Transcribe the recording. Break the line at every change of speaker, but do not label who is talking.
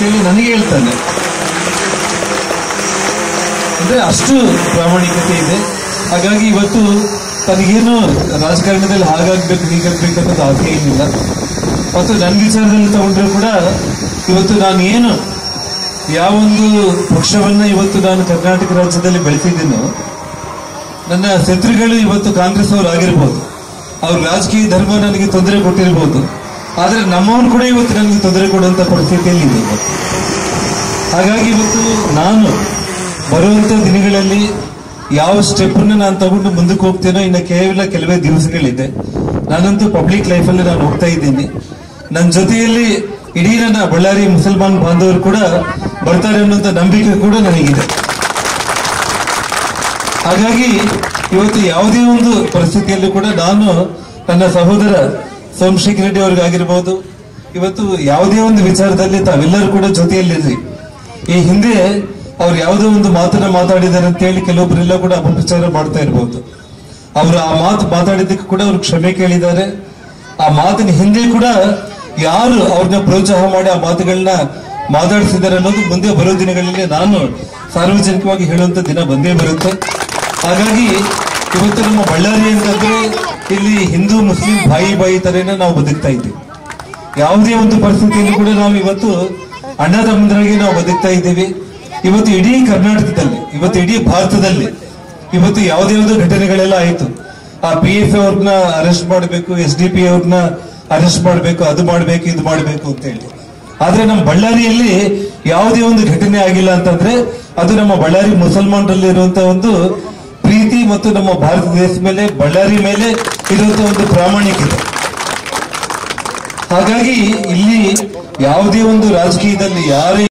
ಅಂತೇಳಿ ನನಗೆ ಹೇಳ್ತಾನೆ ಅಂದ್ರೆ ಅಷ್ಟು ಪ್ರಾಮಾಣಿಕತೆ ಇದೆ ಹಾಗಾಗಿ ಇವತ್ತು ತನಗೇನು ರಾಜಕಾರಣದಲ್ಲಿ ಹಾಗಾಗ್ಬೇಕು ಹೀಗಾಗ್ಬೇಕು ಅನ್ನೋದು ಆಸೆ ಏನಿಲ್ಲ ಮತ್ತು ನನ್ನ ವಿಚಾರದಲ್ಲಿ ತಗೊಂಡ್ರೆ ಕೂಡ ಇವತ್ತು ನಾನು ಏನು ಯಾವೊಂದು ಪಕ್ಷವನ್ನ ಇವತ್ತು ನಾನು ಕರ್ನಾಟಕ ರಾಜ್ಯದಲ್ಲಿ ಬೆಳೆಸಿದ್ದೀನೋ ನನ್ನ ಶತ್ರುಗಳು ಇವತ್ತು ಕಾಂಗ್ರೆಸ್ ಅವರು ಆಗಿರ್ಬೋದು ಅವ್ರ ರಾಜಕೀಯ ಧರ್ಮ ನನಗೆ ತೊಂದರೆ ಕೊಟ್ಟಿರ್ಬೋದು ಆದ್ರೆ ನಮ್ಮವನು ಕೂಡ ಇವತ್ತು ನನಗೆ ತೊಂದರೆ ಕೊಡುವಂತ ಪರಿಸ್ಥಿತಿಯಲ್ಲಿ ಇದೆ ಇವತ್ತು ಹಾಗಾಗಿ ಇವತ್ತು ನಾನು ಬರುವಂತ ದಿನಗಳಲ್ಲಿ ಯಾವ ಸ್ಟೆಪ್ ನಾನು ತಗೊಂಡು ಮುಂದಕ್ಕೆ ಹೋಗ್ತೇನೋ ಇನ್ನು ಕೇವಲ ಕೆಲವೇ ದಿವಸಗಳಿದೆ ನಾನಂತೂ ಪಬ್ಲಿಕ್ ಲೈಫಲ್ಲಿ ನಾನು ಹೋಗ್ತಾ ಇದ್ದೀನಿ ನನ್ನ ಜೊತೆಯಲ್ಲಿ ಇಡೀ ನನ್ನ ಬಳ್ಳಾರಿ ಮುಸಲ್ಮಾನ್ ಬಾಂಧವರು ಕೂಡ ಬರ್ತಾರೆ ಅನ್ನುವಂಥ ನಂಬಿಕೆ ಕೂಡ ನನಗಿದೆ ಹಾಗಾಗಿ ಇವತ್ತು ಯಾವುದೇ ಒಂದು ಪರಿಸ್ಥಿತಿಯಲ್ಲೂ ಕೂಡ ನಾನು ನನ್ನ ಸಹೋದರ ಸೋಮಶೇಖರ್ ರೆಡ್ಡಿ ಅವ್ರಿಗಾಗಿರ್ಬೋದು ಇವತ್ತು ಯಾವುದೇ ಒಂದು ವಿಚಾರದಲ್ಲಿ ತಾವೆಲ್ಲರೂ ಕೂಡ ಜೊತೆಯಲ್ಲಿರ್ರಿ ಈ ಹಿಂದೆ ಅವ್ರು ಯಾವುದೋ ಒಂದು ಮಾತನ್ನ ಮಾತಾಡಿದ್ದಾರೆ ಅಂತ ಹೇಳಿ ಕೆಲವೊಬ್ಬರೆಲ್ಲ ಕೂಡ ಅಪಪ್ರಚಾರ ಮಾಡ್ತಾ ಇರ್ಬೋದು ಅವರು ಆ ಮಾತು ಮಾತಾಡಿದ್ದಕ್ಕೆ ಕೂಡ ಅವರು ಕ್ಷಮೆ ಕೇಳಿದ್ದಾರೆ ಆ ಮಾತಿನ ಹಿಂದೆ ಕೂಡ ಯಾರು ಅವ್ರನ್ನ ಪ್ರೋತ್ಸಾಹ ಮಾಡಿ ಆ ಮಾತುಗಳನ್ನ ಮಾತಾಡಿಸಿದ್ದಾರೆ ಅನ್ನೋದು ಮುಂದೆ ಬರೋ ದಿನಗಳಲ್ಲಿ ನಾನು ಸಾರ್ವಜನಿಕವಾಗಿ ಹೇಳುವಂತ ದಿನ ಬಂದೇ ಬರುತ್ತೆ ಹಾಗಾಗಿ ಇವತ್ತು ನಮ್ಮ ಬಳ್ಳಾರಿ ಅಂತಂದ್ರೆ ಇಲ್ಲಿ ಹಿಂದೂ ಮುಸ್ಲಿಂ ಬಾಯಿ ಬಾಯಿ ತರೇನ ನಾವು ಬದುಕ್ತಾ ಇದ್ದೀವಿ ಯಾವುದೇ ಒಂದು ಪರಿಸ್ಥಿತಿಯಲ್ಲಿ ಕೂಡ ನಾವು ಇವತ್ತು ಅಣ್ಣ ತಮ್ಮಂದರಾಗಿ ನಾವು ಬದುಕ್ತಾ ಇದ್ದೀವಿ ಇವತ್ತು ಇಡೀ ಕರ್ನಾಟಕದಲ್ಲಿ ಇವತ್ತು ಇಡೀ ಭಾರತದಲ್ಲಿ ಇವತ್ತು ಯಾವುದೇ ಒಂದು ಘಟನೆಗಳೆಲ್ಲ ಆಯ್ತು ಆ ಪಿ ಎಫ್ ಅವ್ರನ್ನ ಅರೆಸ್ಟ್ ಮಾಡಬೇಕು ಎಸ್ ಡಿ ಪಿ ಅವ್ರನ್ನ ಅರೆಸ್ಟ್ ಮಾಡಬೇಕು ಅದು ಮಾಡಬೇಕು ಇದು ಮಾಡಬೇಕು ಅಂತ ಹೇಳಿ ಆದ್ರೆ ನಮ್ಮ ಬಳ್ಳಾರಿಯಲ್ಲಿ ಯಾವುದೇ ಒಂದು ಘಟನೆ ಆಗಿಲ್ಲ ಅಂತಂದ್ರೆ ಅದು ನಮ್ಮ ಬಳ್ಳಾರಿ ಮುಸಲ್ಮಾನರಲ್ಲಿ ಇರುವಂತಹ ಒಂದು ಪ್ರೀತಿ ಮತ್ತು ನಮ್ಮ ಭಾರತ ದೇಶ ಮೇಲೆ ಬಳ್ಳಾರಿ ಮೇಲೆ ಇರುವಂತಹ ಒಂದು ಪ್ರಾಮಾಣಿಕತೆ ಹಾಗಾಗಿ ಇಲ್ಲಿ ಯಾವುದೇ ಒಂದು ರಾಜಕೀಯದಲ್ಲಿ ಯಾರೇ